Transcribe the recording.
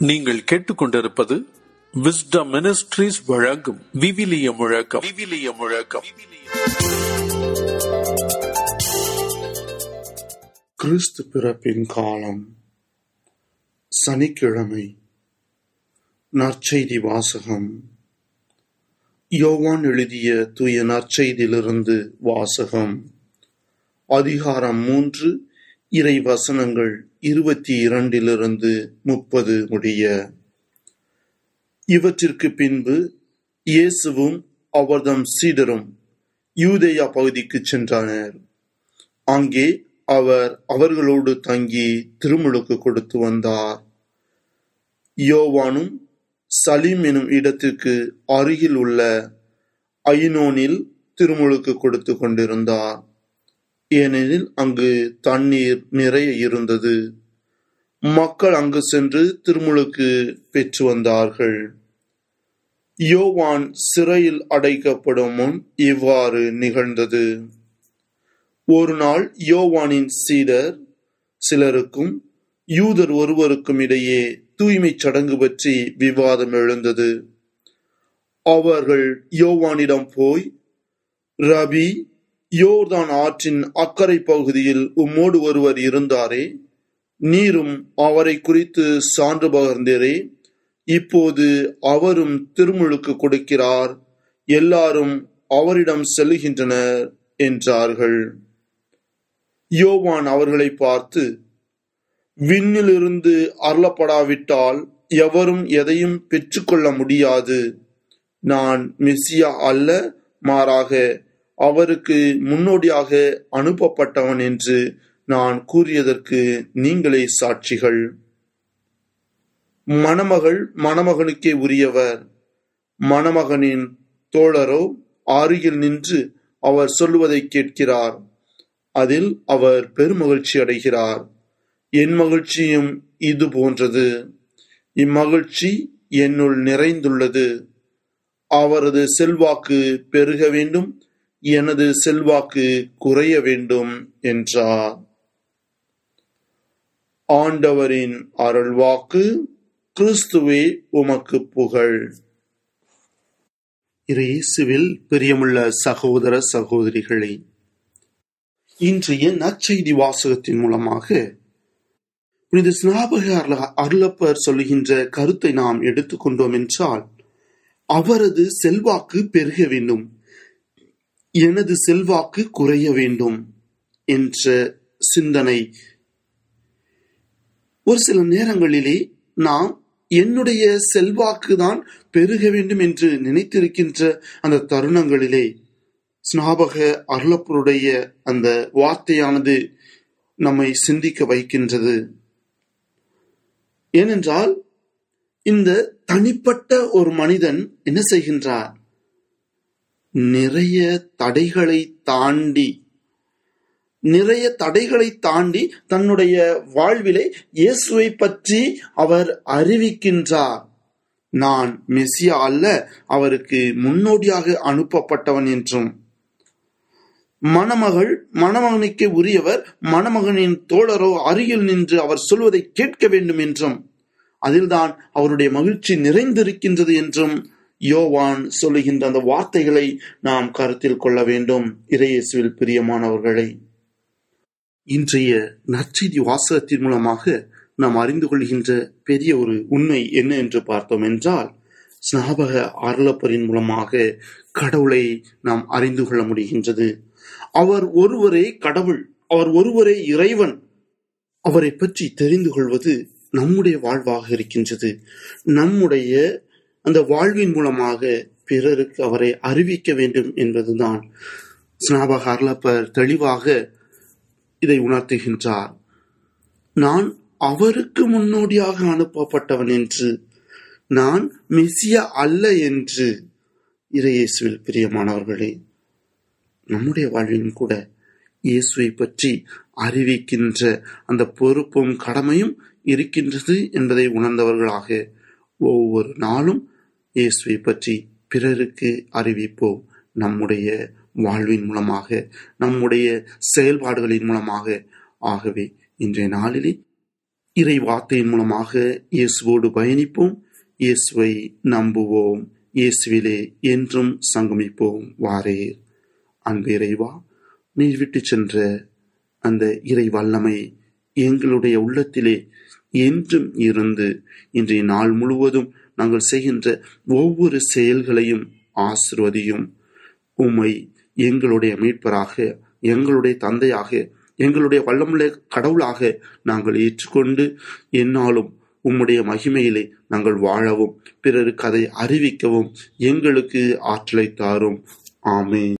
நீங்கள் கேட்டுக்கொண்டிருப்பது wisdom ministries வழங்கும் விவிலிய முழக்கம் விவிலிய முழக்கம் கிறிஸ்து பிறப்பின் காலம் சனிக்கிழமை நற்செய்தி வாசகம் யோவான் எழுதிய தூய நற்செய்தியிலிருந்து வாசகம் அதிகாரம் மூன்று இறை வசனங்கள் இருபத்தி இரண்டிலிருந்து முப்பது முடிய இவற்றிற்கு பின்பு இயேசுவும் அவர்தம் சீடரும் யூதேயா பகுதிக்கு சென்றனர் அங்கே அவர் அவர்களோடு தங்கி திருமுழுக்கு கொடுத்து வந்தார் யோவானும் சலீம் எனும் இடத்திற்கு அருகில் உள்ள ஐனோனில் திருமுழுக்கு கொடுத்து கொண்டிருந்தார் ஏனெனில் அங்கு தண்ணீர் நிறைய இருந்தது மக்கள் அங்கு சென்று திருமுழுக்கு பெற்று வந்தார்கள் யோவான் சிறையில் அடைக்கப்படும் முன் இவ்வாறு நிகழ்ந்தது ஒரு நாள் யோவானின் சீடர் சிலருக்கும் யூதர் ஒருவருக்கும் இடையே தூய்மை சடங்கு பற்றி விவாதம் எழுந்தது அவர்கள் யோவானிடம் போய் ரபி யோர்தான் ஆற்றின் அக்கறை பகுதியில் உம்மோடு ஒருவர் இருந்தாரே நீரும் அவரை குறித்து சான்று பகர்ந்தீரே இப்போது அவரும் திருமுழுக்கு கொடுக்கிறார் எல்லாரும் அவரிடம் செல்லுகின்றனர் என்றார்கள் யோவான் அவர்களை பார்த்து விண்ணிலிருந்து அருளப்படாவிட்டால் எவரும் எதையும் பெற்றுக்கொள்ள முடியாது நான் மெஸ்ஸியா அல்ல மாறாக அவருக்கு முன்னோடியாக அனுப்பப்பட்டவன் என்று நான் கூறியதற்கு நீங்களே சாட்சிகள் மணமகள் மணமகனுக்கே உரியவர் மணமகனின் தோழரோ அருகில் நின்று அவர் சொல்லுவதை கேட்கிறார் அதில் அவர் பெருமகிழ்ச்சி அடைகிறார் என் மகிழ்ச்சியும் இது போன்றது இம்மகிழ்ச்சி என்னுள் நிறைந்துள்ளது அவரது செல்வாக்கு பெருக வேண்டும் எனது செல்வாக்கு குறைய வேண்டும் என்றார் ஆண்டவரின் அருள்வாக்கு கிறிஸ்துவே உமக்கு புகழ் இயேசுவில் பிரியமுள்ள சகோதர சகோதரிகளே இன்றைய நற்செய்தி வாசகத்தின் மூலமாக புனித ஸ்நாபக அருளப்பர் சொல்லுகின்ற கருத்தை நாம் எடுத்துக்கொண்டோம் என்றால் அவரது செல்வாக்கு பெருக வேண்டும் எனது செல்வாக்கு குறைய வேண்டும் என்ற சிந்தனை ஒரு சில நேரங்களிலே நாம் என்னுடைய செல்வாக்கு தான் பெருக வேண்டும் என்று நினைத்திருக்கின்ற அந்த தருணங்களிலே ஸ்நாபக அருளப்பருடைய அந்த வார்த்தையானது நம்மை சிந்திக்க வைக்கின்றது ஏனென்றால் இந்த தனிப்பட்ட ஒரு மனிதன் என்ன செய்கின்றார் நிறைய தடைகளை தாண்டி நிறைய தடைகளை தாண்டி தன்னுடைய வாழ்விலை இயேசுவை பற்றி அவர் அறிவிக்கின்றார் நான் மெஸ்ஸியா அல்ல அவருக்கு முன்னோடியாக அனுப்பப்பட்டவன் என்றும் மணமகள் மணமகனுக்கு உரியவர் மணமகனின் தோழரோ அருகில் நின்று அவர் சொல்வதை கேட்க வேண்டும் என்றும் அதில்தான் அவருடைய மகிழ்ச்சி நிறைந்திருக்கின்றது என்றும் யோவான் சொல்லுகின்ற அந்த வார்த்தைகளை நாம் கருத்தில் கொள்ள வேண்டும் இறையேசுவில் பிரியமானவர்களை இன்றைய நற்செய்தி வாசகத்தின் மூலமாக நாம் அறிந்து கொள்கின்ற பெரிய ஒரு உண்மை என்ன என்று பார்த்தோம் என்றால் ஸ்நாபக அருளப்பரின் மூலமாக கடவுளை நாம் அறிந்து கொள்ள முடிகின்றது அவர் ஒருவரே கடவுள் அவர் ஒருவரே இறைவன் அவரை பற்றி தெரிந்து கொள்வது நம்முடைய வாழ்வாக இருக்கின்றது நம்முடைய அந்த வாழ்வின் மூலமாக பிறருக்கு அவரை அறிவிக்க வேண்டும் என்பதுதான் ஸ்நாபக அருளப்பர் தெளிவாக இதை உணர்த்துகின்றார் நான் அவருக்கு முன்னோடியாக அனுப்பப்பட்டவன் என்று நான் மெசியா அல்ல என்று இறையேசுவில் பிரியமானவர்களே நம்முடைய வாழ்விலும் கூட இயேசுவை பற்றி அறிவிக்கின்ற அந்த பொறுப்பும் கடமையும் இருக்கின்றது என்பதை உணர்ந்தவர்களாக ஒவ்வொரு நாளும் இயேசுவை பற்றி பிறருக்கு அறிவிப்போம் நம்முடைய வாழ்வின் மூலமாக நம்முடைய செயல்பாடுகளின் மூலமாக ஆகவே இன்றைய நாளிலே இறை வார்த்தையின் மூலமாக இயேசுவோடு பயணிப்போம் இயேசுவை நம்புவோம் இயேசுவிலே என்றும் சங்கமிப்போம் வாரேர் அன்பு இறைவா நீர் விட்டு சென்ற அந்த இறை வல்லமை எங்களுடைய உள்ளத்திலே என்றும் இருந்து இன்றைய நாள் முழுவதும் நாங்கள் செய்கின்ற ஒவ்வொரு செயல்களையும் ஆசிர்வதியும் உம்மை எங்களுடைய மீட்பராக எங்களுடைய தந்தையாக எங்களுடைய வல்லமுள்ள கடவுளாக நாங்கள் ஏற்றுக்கொண்டு என்னாலும் உம்முடைய மகிமையிலே நாங்கள் வாழவும் பிறருக்கு அதை அறிவிக்கவும் எங்களுக்கு ஆற்றலை தாரும் ஆமென்